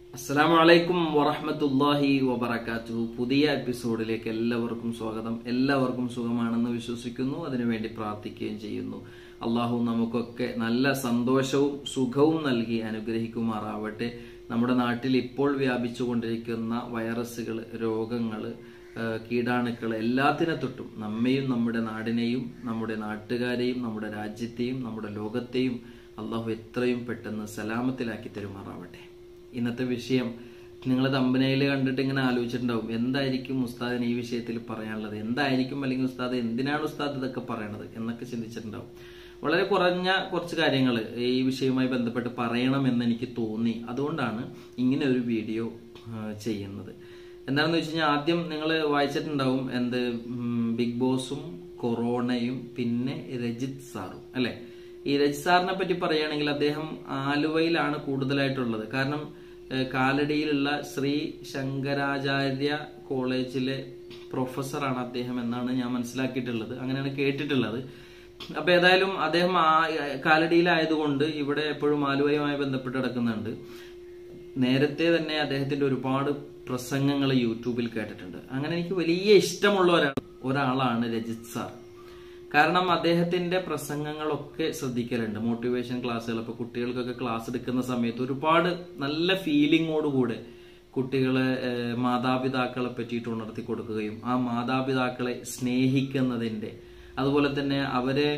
അസ്സാം വലൈക്കും വറഹമത്തല്ലാഹി വബർക്കാത്തു പുതിയ എപ്പിസോഡിലേക്ക് എല്ലാവർക്കും സ്വാഗതം എല്ലാവർക്കും സുഖമാണെന്ന് വിശ്വസിക്കുന്നു അതിനുവേണ്ടി പ്രാർത്ഥിക്കുകയും ചെയ്യുന്നു അള്ളാഹു നമുക്കൊക്കെ നല്ല സന്തോഷവും സുഖവും നൽകി അനുഗ്രഹിക്കുമാറാവട്ടെ നമ്മുടെ നാട്ടിൽ ഇപ്പോൾ വ്യാപിച്ചുകൊണ്ടിരിക്കുന്ന വൈറസുകൾ രോഗങ്ങൾ കീടാണുക്കൾ എല്ലാത്തിനെ തൊട്ടും നമ്മെയും നമ്മുടെ നാടിനെയും നമ്മുടെ നാട്ടുകാരെയും നമ്മുടെ രാജ്യത്തെയും നമ്മുടെ ലോകത്തെയും അള്ളാഹു എത്രയും പെട്ടെന്ന് സലാമത്തിലാക്കി തരുമാറാവട്ടെ ഇന്നത്തെ വിഷയം നിങ്ങൾ തമ്പനയിൽ കണ്ടിട്ട് ഇങ്ങനെ ആലോചിച്ചിട്ടുണ്ടാവും എന്തായിരിക്കും ഉസ്താദിന് ഈ വിഷയത്തിൽ പറയാനുള്ളത് എന്തായിരിക്കും അല്ലെങ്കിൽ ഉസ്താദ് എന്തിനാണ് ഉസ്താദ് ഇതൊക്കെ പറയണത് എന്നൊക്കെ ചിന്തിച്ചിട്ടുണ്ടാവും വളരെ കുറഞ്ഞ കുറച്ച് കാര്യങ്ങൾ ഈ വിഷയവുമായി ബന്ധപ്പെട്ട് പറയണമെന്ന് എനിക്ക് തോന്നി അതുകൊണ്ടാണ് ഇങ്ങനെ ഒരു വീഡിയോ ചെയ്യുന്നത് എന്താണെന്ന് വെച്ച് കഴിഞ്ഞാൽ ആദ്യം നിങ്ങൾ വായിച്ചിട്ടുണ്ടാവും എന്ത് ബിഗ് ബോസും കൊറോണയും പിന്നെ രജിത് സാറും അല്ലെ ഈ രജിത് സാറിനെ പറ്റി പറയുകയാണെങ്കിൽ അദ്ദേഹം ആലുവയിലാണ് കൂടുതലായിട്ടുള്ളത് കാരണം കാലടിയിലുള്ള ശ്രീ ശങ്കരാചാര്യ കോളേജിലെ പ്രൊഫസറാണ് അദ്ദേഹം എന്നാണ് ഞാൻ മനസ്സിലാക്കിയിട്ടുള്ളത് അങ്ങനെയാണ് കേട്ടിട്ടുള്ളത് അപ്പൊ ഏതായാലും അദ്ദേഹം ആ കാലടിയിലായതുകൊണ്ട് ഇവിടെ എപ്പോഴും ആലുവയുമായി ബന്ധപ്പെട്ട് കിടക്കുന്നുണ്ട് നേരത്തെ തന്നെ അദ്ദേഹത്തിന്റെ ഒരുപാട് പ്രസംഗങ്ങൾ യൂട്യൂബിൽ കേട്ടിട്ടുണ്ട് അങ്ങനെ എനിക്ക് വലിയ ഇഷ്ടമുള്ള ഒരാൾ ഒരാളാണ് രജിത് സാർ കാരണം അദ്ദേഹത്തിന്റെ പ്രസംഗങ്ങളൊക്കെ ശ്രദ്ധിക്കലുണ്ട് മോട്ടിവേഷൻ ക്ലാസ്സുകൾ ഇപ്പൊ കുട്ടികൾക്കൊക്കെ ക്ലാസ് എടുക്കുന്ന സമയത്ത് ഒരുപാട് നല്ല ഫീലിങ്ങോടുകൂടെ കുട്ടികളെ മാതാപിതാക്കളെ പറ്റിയിട്ട് ഉണർത്തി കൊടുക്കുകയും ആ മാതാപിതാക്കളെ സ്നേഹിക്കുന്നതിന്റെ അതുപോലെ തന്നെ അവരെ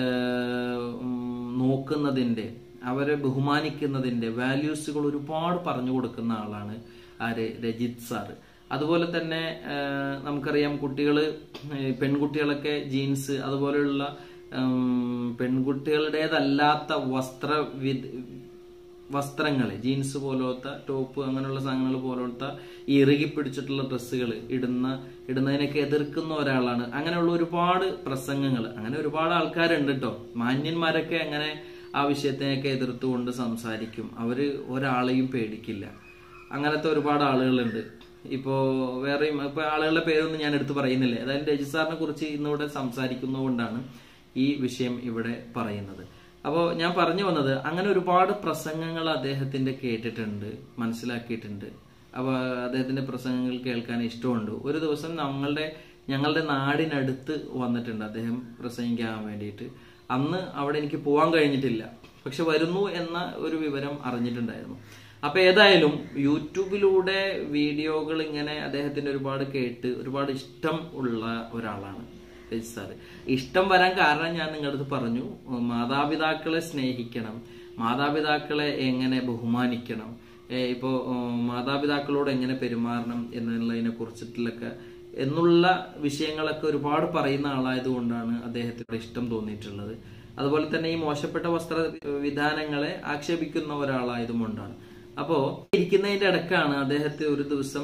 നോക്കുന്നതിന്റെ അവരെ ബഹുമാനിക്കുന്നതിന്റെ വാല്യൂസുകൾ ഒരുപാട് പറഞ്ഞു കൊടുക്കുന്ന ആളാണ് ആര് രജിത് സാറ് അതുപോലെ തന്നെ നമുക്കറിയാം കുട്ടികൾ പെൺകുട്ടികളൊക്കെ ജീൻസ് അതുപോലെയുള്ള പെൺകുട്ടികളുടേതല്ലാത്ത വസ്ത്ര വസ്ത്രങ്ങൾ ജീൻസ് പോലത്തെ ടോപ്പ് അങ്ങനെയുള്ള സാധനങ്ങൾ പോലത്തെ ഈ ഇറുകി പിടിച്ചിട്ടുള്ള ഡ്രസ്സുകൾ ഇടുന്ന ഇടുന്നതിനൊക്കെ എതിർക്കുന്ന ഒരാളാണ് അങ്ങനെയുള്ള ഒരുപാട് പ്രസംഗങ്ങൾ അങ്ങനെ ഒരുപാട് ആൾക്കാരുണ്ട് കേട്ടോ മാന്യന്മാരൊക്കെ അങ്ങനെ ആ വിഷയത്തിനെയൊക്കെ എതിർത്തുകൊണ്ട് സംസാരിക്കും അവര് ഒരാളെയും പേടിക്കില്ല അങ്ങനത്തെ ഒരുപാട് ആളുകളുണ്ട് ഇപ്പോ വേറെയും ഇപ്പൊ ആളുകളുടെ പേരൊന്നും ഞാൻ എടുത്തു പറയുന്നില്ല അതായത് രജിത് സാറിനെ കുറിച്ച് ഇന്നിവിടെ സംസാരിക്കുന്നതുകൊണ്ടാണ് ഈ വിഷയം ഇവിടെ പറയുന്നത് അപ്പോൾ ഞാൻ പറഞ്ഞു വന്നത് അങ്ങനെ ഒരുപാട് പ്രസംഗങ്ങൾ അദ്ദേഹത്തിന്റെ കേട്ടിട്ടുണ്ട് മനസ്സിലാക്കിയിട്ടുണ്ട് അപ്പോൾ അദ്ദേഹത്തിന്റെ പ്രസംഗങ്ങൾ കേൾക്കാൻ ഇഷ്ടമുണ്ട് ഒരു ദിവസം ഞങ്ങളുടെ ഞങ്ങളുടെ നാടിനടുത്ത് വന്നിട്ടുണ്ട് അദ്ദേഹം പ്രസംഗിക്കാൻ വേണ്ടിയിട്ട് അന്ന് അവിടെ എനിക്ക് പോകാൻ കഴിഞ്ഞിട്ടില്ല പക്ഷെ വരുന്നു എന്ന ഒരു വിവരം അറിഞ്ഞിട്ടുണ്ടായിരുന്നു അപ്പൊ ഏതായാലും യൂട്യൂബിലൂടെ വീഡിയോകൾ ഇങ്ങനെ അദ്ദേഹത്തിന്റെ ഒരുപാട് കേട്ട് ഒരുപാട് ഇഷ്ടം ഉള്ള ഒരാളാണ് രജിത് സാറ് ഇഷ്ടം വരാൻ കാരണം ഞാൻ നിങ്ങളടുത്ത് പറഞ്ഞു മാതാപിതാക്കളെ സ്നേഹിക്കണം മാതാപിതാക്കളെ എങ്ങനെ ബഹുമാനിക്കണം ഇപ്പോ മാതാപിതാക്കളോട് എങ്ങനെ പെരുമാറണം എന്നുള്ളതിനെ കുറിച്ചിട്ടുള്ളൊക്കെ എന്നുള്ള വിഷയങ്ങളൊക്കെ ഒരുപാട് പറയുന്ന ആളായതുകൊണ്ടാണ് അദ്ദേഹത്തിന് ഇഷ്ടം തോന്നിയിട്ടുള്ളത് അതുപോലെ തന്നെ ഈ മോശപ്പെട്ട വസ്ത്ര വിധാനങ്ങളെ ആക്ഷേപിക്കുന്ന ഒരാളായതുകൊണ്ടാണ് അപ്പോ ഇരിക്കുന്നതിന്റെ ഇടക്കാണ് അദ്ദേഹത്തെ ഒരു ദിവസം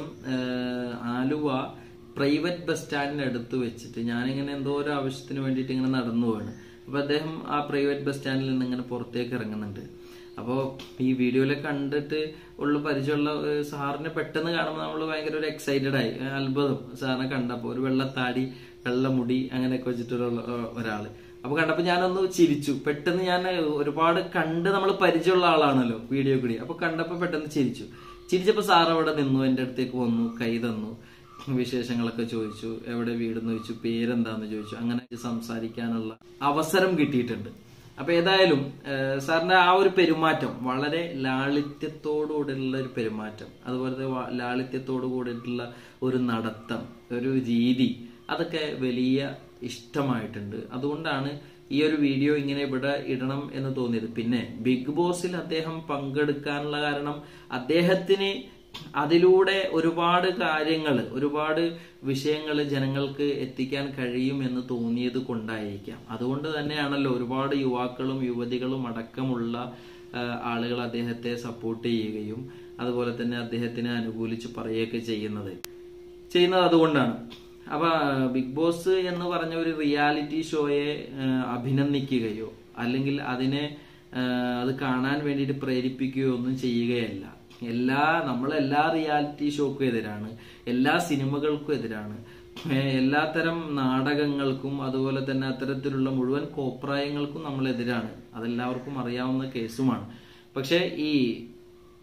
ആലുവ പ്രൈവറ്റ് ബസ് സ്റ്റാൻഡിന് അടുത്ത് വെച്ചിട്ട് ഞാനിങ്ങനെ എന്തോ ഒരു ആവശ്യത്തിന് വേണ്ടിയിട്ട് ഇങ്ങനെ നടന്നു പോവാണ് അപ്പൊ അദ്ദേഹം ആ പ്രൈവറ്റ് ബസ് സ്റ്റാൻഡിൽ നിന്ന് ഇങ്ങനെ പുറത്തേക്ക് ഇറങ്ങുന്നുണ്ട് അപ്പോൾ ഈ വീഡിയോയിൽ കണ്ടിട്ട് ഉള്ള പരിചയമുള്ള സാറിനെ പെട്ടെന്ന് കാണുമ്പോൾ നമ്മൾ ഭയങ്കര ഒരു എക്സൈറ്റഡ് ആയി അത്ഭുതം സാറിനെ കണ്ടപ്പോൾ ഒരു വെള്ളത്താടി വെള്ളമുടി അങ്ങനെയൊക്കെ വെച്ചിട്ടുള്ള ഒരാള് അപ്പൊ കണ്ടപ്പോ ഞാനൊന്ന് ചിരിച്ചു പെട്ടെന്ന് ഞാൻ ഒരുപാട് കണ്ട് നമ്മൾ പരിചയമുള്ള ആളാണല്ലോ വീഡിയോ കൂടി അപ്പൊ കണ്ടപ്പോ പെട്ടെന്ന് ചിരിച്ചു ചിരിച്ചപ്പോ സാർ അവിടെ നിന്നു എന്റെ അടുത്തേക്ക് വന്നു കൈ തന്നു വിശേഷങ്ങളൊക്കെ ചോദിച്ചു എവിടെ വീടെന്ന് ചോദിച്ചു പേരെന്താന്ന് ചോദിച്ചു അങ്ങനെ സംസാരിക്കാനുള്ള അവസരം കിട്ടിയിട്ടുണ്ട് അപ്പൊ ഏതായാലും സാറിന്റെ ആ ഒരു പെരുമാറ്റം വളരെ ലാളിത്യത്തോടുകൂടിയുള്ള ഒരു പെരുമാറ്റം അതുപോലെ ലാളിത്യത്തോടു കൂടിയിട്ടുള്ള ഒരു നടത്തം ഒരു രീതി അതൊക്കെ വലിയ ഇഷ്ടമായിട്ടുണ്ട് അതുകൊണ്ടാണ് ഈ ഒരു വീഡിയോ ഇങ്ങനെ ഇവിടെ ഇടണം എന്ന് തോന്നിയത് പിന്നെ ബിഗ് ബോസിൽ അദ്ദേഹം പങ്കെടുക്കാനുള്ള കാരണം അദ്ദേഹത്തിന് അതിലൂടെ ഒരുപാട് കാര്യങ്ങൾ ഒരുപാട് വിഷയങ്ങൾ ജനങ്ങൾക്ക് എത്തിക്കാൻ കഴിയും എന്ന് തോന്നിയത് കൊണ്ടായിരിക്കാം അതുകൊണ്ട് തന്നെയാണല്ലോ ഒരുപാട് യുവാക്കളും യുവതികളും അടക്കമുള്ള ആളുകൾ അദ്ദേഹത്തെ സപ്പോർട്ട് ചെയ്യുകയും അതുപോലെ തന്നെ അദ്ദേഹത്തിനെ അനുകൂലിച്ച് പറയുകയൊക്കെ ചെയ്യുന്നത് ചെയ്യുന്നത് അതുകൊണ്ടാണ് അപ്പൊ ബിഗ് ബോസ് എന്ന് പറഞ്ഞ ഒരു റിയാലിറ്റി ഷോയെ അഭിനന്ദിക്കുകയോ അല്ലെങ്കിൽ അതിനെ അത് കാണാൻ വേണ്ടിയിട്ട് പ്രേരിപ്പിക്കുകയോ ഒന്നും ചെയ്യുകയല്ല എല്ലാ നമ്മളെല്ലാ റിയാലിറ്റി ഷോക്കും എതിരാണ് എല്ലാ സിനിമകൾക്കും എതിരാണ് എല്ലാത്തരം നാടകങ്ങൾക്കും അതുപോലെ തന്നെ അത്തരത്തിലുള്ള മുഴുവൻ കോപ്രായങ്ങൾക്കും നമ്മൾ എതിരാണ് അതെല്ലാവർക്കും അറിയാവുന്ന കേസുമാണ് പക്ഷെ ഈ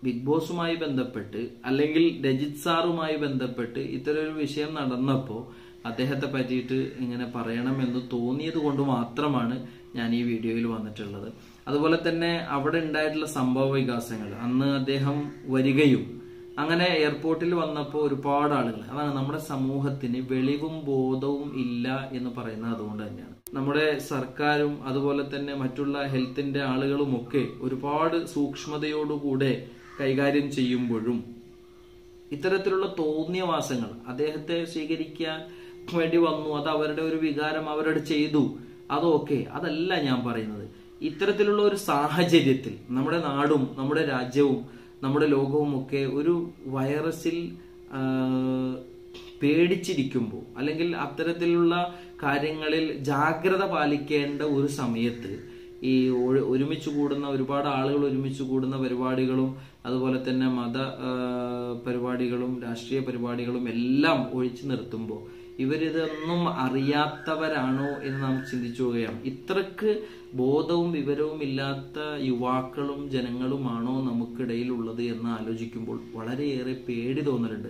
ബിഗ് ബോസുമായി ബന്ധപ്പെട്ട് അല്ലെങ്കിൽ രജിത് സാറുമായി ബന്ധപ്പെട്ട് ഇത്തരൊരു വിഷയം നടന്നപ്പോൾ അദ്ദേഹത്തെ പറ്റിയിട്ട് ഇങ്ങനെ പറയണമെന്ന് തോന്നിയത് കൊണ്ട് മാത്രമാണ് ഞാൻ ഈ വീഡിയോയിൽ വന്നിട്ടുള്ളത് അതുപോലെ തന്നെ അവിടെ ഉണ്ടായിട്ടുള്ള സംഭവ വികാസങ്ങൾ അന്ന് അദ്ദേഹം വരികയും അങ്ങനെ എയർപോർട്ടിൽ വന്നപ്പോൾ ഒരുപാട് ആളുകൾ അതാണ് നമ്മുടെ സമൂഹത്തിന് വെളിവും ബോധവും ഇല്ല എന്ന് പറയുന്നത് അതുകൊണ്ട് തന്നെയാണ് നമ്മുടെ സർക്കാരും അതുപോലെ തന്നെ മറ്റുള്ള ഹെൽത്തിന്റെ ആളുകളുമൊക്കെ ഒരുപാട് സൂക്ഷ്മതയോടുകൂടെ കൈകാര്യം ചെയ്യുമ്പോഴും ഇത്തരത്തിലുള്ള തോന്നിയവാസങ്ങൾ അദ്ദേഹത്തെ സ്വീകരിക്കാൻ വേണ്ടി വന്നു അത് അവരുടെ ഒരു വികാരം അവരുടെ ചെയ്തു അതൊക്കെ അതല്ല ഞാൻ പറയുന്നത് ഇത്തരത്തിലുള്ള ഒരു സാഹചര്യത്തിൽ നമ്മുടെ നാടും നമ്മുടെ രാജ്യവും നമ്മുടെ ലോകവും ഒക്കെ ഒരു വൈറസിൽ ആ, പേടിച്ചിരിക്കുമ്പോൾ അല്ലെങ്കിൽ അത്തരത്തിലുള്ള കാര്യങ്ങളിൽ ജാഗ്രത പാലിക്കേണ്ട ഒരു സമയത്ത് ഈ ഒ- ഒരുമിച്ച് കൂടുന്ന ഒരുപാട് ആളുകൾ ഒരുമിച്ച് കൂടുന്ന പരിപാടികളും അതുപോലെ തന്നെ മത ആ, പരിപാടികളും രാഷ്ട്രീയ പരിപാടികളും എല്ലാം ഒഴിച്ചു നിർത്തുമ്പോൾ ഇവരിതൊന്നും അറിയാത്തവരാണോ എന്ന് നാം ചിന്തിച്ചു പോവുകയാണ് ഇത്രക്ക് ബോധവും വിവരവും ഇല്ലാത്ത യുവാക്കളും ജനങ്ങളുമാണോ നമുക്കിടയിലുള്ളത് എന്ന് ആലോചിക്കുമ്പോൾ വളരെയേറെ പേടി തോന്നലുണ്ട്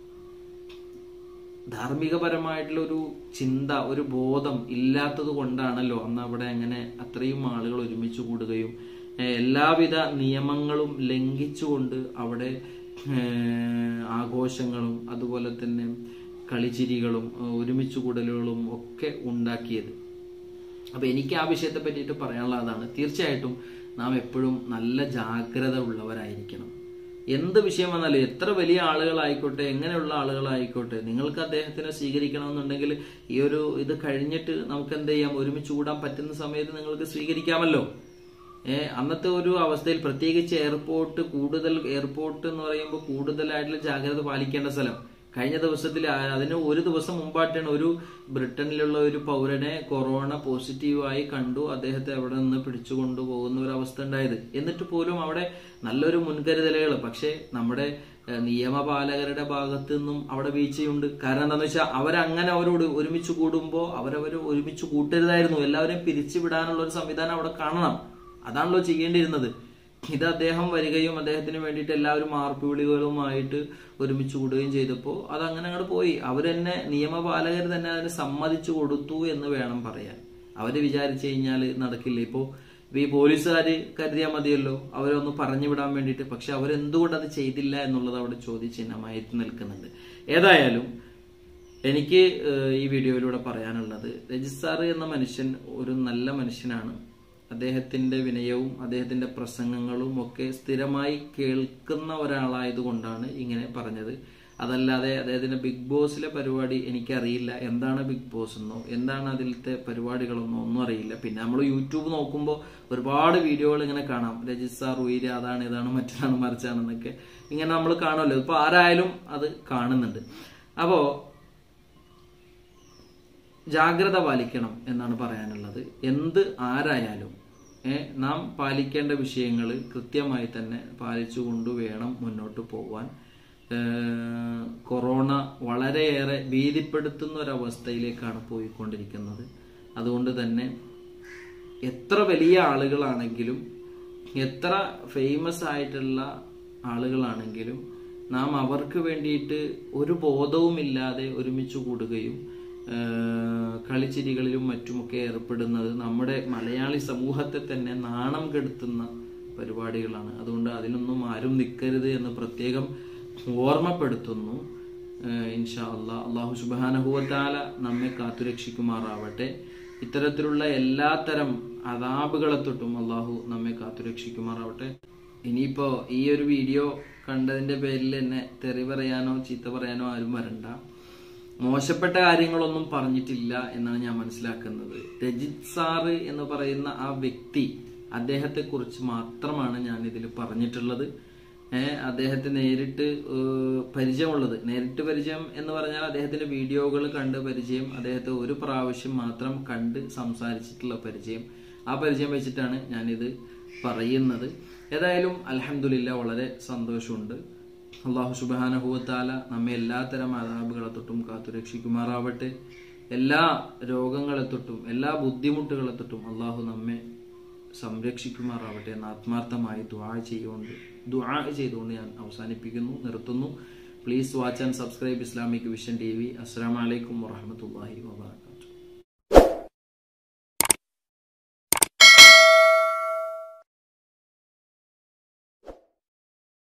ധാർമ്മികപരമായിട്ടുള്ള ഒരു ചിന്ത ഒരു ബോധം ഇല്ലാത്തത് കൊണ്ടാണല്ലോ അന്ന് അവിടെ അങ്ങനെ അത്രയും ആളുകൾ ഒരുമിച്ച് കൂടുകയും ഏഹ് എല്ലാവിധ നിയമങ്ങളും ലംഘിച്ചുകൊണ്ട് അവിടെ ഏഹ് ആഘോഷങ്ങളും അതുപോലെ തന്നെ കളിച്ചിരികളും ഏഹ് ഒരുമിച്ച് കൂടലുകളും ഒക്കെ ഉണ്ടാക്കിയത് അപ്പൊ എനിക്ക് ആ വിഷയത്തെ പറ്റിയിട്ട് പറയാനുള്ള അതാണ് തീർച്ചയായിട്ടും നാം എപ്പോഴും നല്ല ജാഗ്രത ഉള്ളവരായിരിക്കണം എന്ത് വിഷയം വന്നാലും എത്ര വലിയ ആളുകളായിക്കോട്ടെ എങ്ങനെയുള്ള ആളുകളായിക്കോട്ടെ നിങ്ങൾക്ക് അദ്ദേഹത്തിനെ സ്വീകരിക്കണമെന്നുണ്ടെങ്കിൽ ഈ ഒരു ഇത് കഴിഞ്ഞിട്ട് നമുക്ക് എന്ത് ചെയ്യാം ഒരുമിച്ച് കൂടാൻ പറ്റുന്ന സമയത്ത് നിങ്ങൾക്ക് സ്വീകരിക്കാമല്ലോ ഏഹ് അന്നത്തെ ഒരു അവസ്ഥയിൽ പ്രത്യേകിച്ച് എയർപോർട്ട് കൂടുതൽ എയർപോർട്ട് എന്ന് പറയുമ്പോൾ കൂടുതലായിട്ടുള്ള ജാഗ്രത പാലിക്കേണ്ട സ്ഥലം കഴിഞ്ഞ ദിവസത്തിൽ ആ- അതിന് ഒരു ദിവസം മുമ്പായിട്ടാണ് ഒരു ബ്രിട്ടനിലുള്ള ഒരു പൗരനെ കൊറോണ പോസിറ്റീവായി കണ്ടു അദ്ദേഹത്തെ അവിടെ നിന്ന് പിടിച്ചു കൊണ്ടുപോകുന്ന ഒരു അവസ്ഥ ഉണ്ടായത് എന്നിട്ട് പോലും അവിടെ നല്ലൊരു മുൻകരുതലുകൾ പക്ഷേ നമ്മുടെ ഏഹ്, നിയമപാലകരുടെ ഭാഗത്തു നിന്നും അവിടെ വീഴ്ചയുണ്ട് കാരണം എന്താണെന്ന് വെച്ചാൽ അവരങ്ങനെ അവരോട് ഒരുമിച്ച് കൂടുമ്പോൾ അവരവർ ഒരുമിച്ച് കൂട്ടരുതായിരുന്നു എല്ലാവരെയും പിരിച്ചുവിടാനുള്ള ഒരു സംവിധാനം അവിടെ കാണണം അതാണല്ലോ ചെയ്യേണ്ടിയിരുന്നത് ഇത് അദ്ദേഹം വരികയും അദ്ദേഹത്തിന് വേണ്ടിയിട്ട് എല്ലാവരും മാർപ്പുവിളികളുമായിട്ട് ഒരുമിച്ച് കൂടുകയും ചെയ്തപ്പോൾ അത് അങ്ങനെ അങ്ങോട്ട് പോയി അവരെന്നെ നിയമപാലകർ തന്നെ അതിന് സമ്മതിച്ചു കൊടുത്തു എന്ന് വേണം പറയാൻ അവര് വിചാരിച്ചു കഴിഞ്ഞാൽ നടക്കില്ല ഇപ്പോ ഈ പോലീസുകാര് കരുതിയാൽ മതിയല്ലോ അവരൊന്ന് പറഞ്ഞു വിടാൻ വേണ്ടിയിട്ട് പക്ഷെ അവരെന്തുകൊണ്ട് അത് ചെയ്തില്ല എന്നുള്ളത് അവിടെ ചോദ്യചിഹ്നമായിട്ട് നിൽക്കുന്നുണ്ട് ഏതായാലും എനിക്ക് ഏഹ്, ഈ വീഡിയോയിലൂടെ പറയാനുള്ളത് രജിസ്റ്റാർ എന്ന മനുഷ്യൻ ഒരു നല്ല മനുഷ്യനാണ് അദ്ദേഹത്തിന്റെ വിനയവും അദ്ദേഹത്തിന്റെ പ്രസംഗങ്ങളും ഒക്കെ സ്ഥിരമായി കേൾക്കുന്ന ഒരാളായതുകൊണ്ടാണ് ഇങ്ങനെ പറഞ്ഞത് അതല്ലാതെ അദ്ദേഹത്തിന്റെ ബിഗ് ബോസിലെ പരിപാടി എനിക്കറിയില്ല എന്താണ് ബിഗ് ബോസ് എന്നോ എന്താണ് അതിലത്തെ പരിപാടികളെന്നോ ഒന്നും അറിയില്ല പിന്നെ നമ്മൾ യൂട്യൂബ് നോക്കുമ്പോൾ ഒരുപാട് വീഡിയോകൾ ഇങ്ങനെ കാണാം രജിസ്റ്റാർ ഉയര് അതാണ് ഇതാണ് മറ്റതാണ് മറിച്ചാണെന്നൊക്കെ ഇങ്ങനെ നമ്മൾ കാണുമല്ലോ ഇപ്പൊ ആരായാലും അത് കാണുന്നുണ്ട് അപ്പോ ജാഗ്രത പാലിക്കണം എന്നാണ് പറയാനുള്ളത് എന്ത് ആരായാലും ഏ, നാം പാലിക്കേണ്ട വിഷയങ്ങൾ കൃത്യമായി തന്നെ പാലിച്ചുകൊണ്ട് വേണം മുന്നോട്ട് പോവാൻ ഏ, കൊറോണ വളരെയേറെ ഭീതിപ്പെടുത്തുന്ന ഒരവസ്ഥയിലേക്കാണ് പോയിക്കൊണ്ടിരിക്കുന്നത് അതുകൊണ്ട് തന്നെ എത്ര വലിയ ആളുകളാണെങ്കിലും എത്ര ഫേമസ് ആയിട്ടുള്ള ആളുകളാണെങ്കിലും നാം അവർക്ക് വേണ്ടിയിട്ട് ഒരു ബോധവുമില്ലാതെ ഒരുമിച്ച് കൂടുകയും ആ, കളിച്ചിരികളിലും മറ്റുമൊക്കെ ഏർപ്പെടുന്നത് നമ്മുടെ മലയാളി സമൂഹത്തെ തന്നെ നാണം കെടുത്തുന്ന പരിപാടികളാണ് അതുകൊണ്ട് അതിനൊന്നും ആരും നിൽക്കരുത് എന്ന് പ്രത്യേകം ഓർമ്മപ്പെടുത്തുന്നു ഏഹ് ഇൻഷാ അള്ളാ അള്ളാഹു സുബാനഹുവത്താല നമ്മെ കാത്തുരക്ഷിക്കുമാറാവട്ടെ ഇത്തരത്തിലുള്ള എല്ലാത്തരം അതാപുകളെ തൊട്ടും അള്ളാഹു നമ്മെ കാത്തുരക്ഷിക്കുമാറാവട്ടെ ഇനിയിപ്പോ ഈ ഒരു വീഡിയോ കണ്ടതിന്റെ പേരിൽ എന്നെ തെറി പറയാനോ ചീത്ത പറയാനോ ആരും വരണ്ട മോശപ്പെട്ട കാര്യങ്ങളൊന്നും പറഞ്ഞിട്ടില്ല എന്നാണ് ഞാൻ മനസ്സിലാക്കുന്നത് രജിത് സാറ് എന്ന് പറയുന്ന ആ വ്യക്തി അദ്ദേഹത്തെ കുറിച്ച് മാത്രമാണ് ഞാൻ ഇതിൽ പറഞ്ഞിട്ടുള്ളത് ഏഹ് അദ്ദേഹത്തെ നേരിട്ട് ഏഹ് പരിചയമുള്ളത് നേരിട്ട് പരിചയം എന്ന് പറഞ്ഞാൽ അദ്ദേഹത്തിന്റെ വീഡിയോകൾ കണ്ട് പരിചയം അദ്ദേഹത്തെ ഒരു പ്രാവശ്യം മാത്രം കണ്ട് സംസാരിച്ചിട്ടുള്ള പരിചയം ആ പരിചയം വെച്ചിട്ടാണ് ഞാനിത് പറയുന്നത് ഏതായാലും അലഹമില്ല വളരെ സന്തോഷമുണ്ട് അള്ളാഹു സുബാനഹുവത്താല നമ്മെ എല്ലാത്തരം അതാബുകളെ തൊട്ടും കാത്തുരക്ഷിക്കുമാറാവട്ടെ എല്ലാ രോഗങ്ങളെ തൊട്ടും എല്ലാ ബുദ്ധിമുട്ടുകളെ തൊട്ടും അള്ളാഹു നമ്മെ സംരക്ഷിക്കുമാറാവട്ടെ എന്ന് ആത്മാർത്ഥമായി ദ്വാ ചെയ്തുകൊണ്ട് ദുആ ചെയ്തുകൊണ്ട് ഞാൻ അവസാനിപ്പിക്കുന്നു നിർത്തുന്നു please watch and subscribe Islamic vision T V അസ്സാം വലൈക്കും വാഹമത്തല്ലാഹി വാബർക്കാത്തു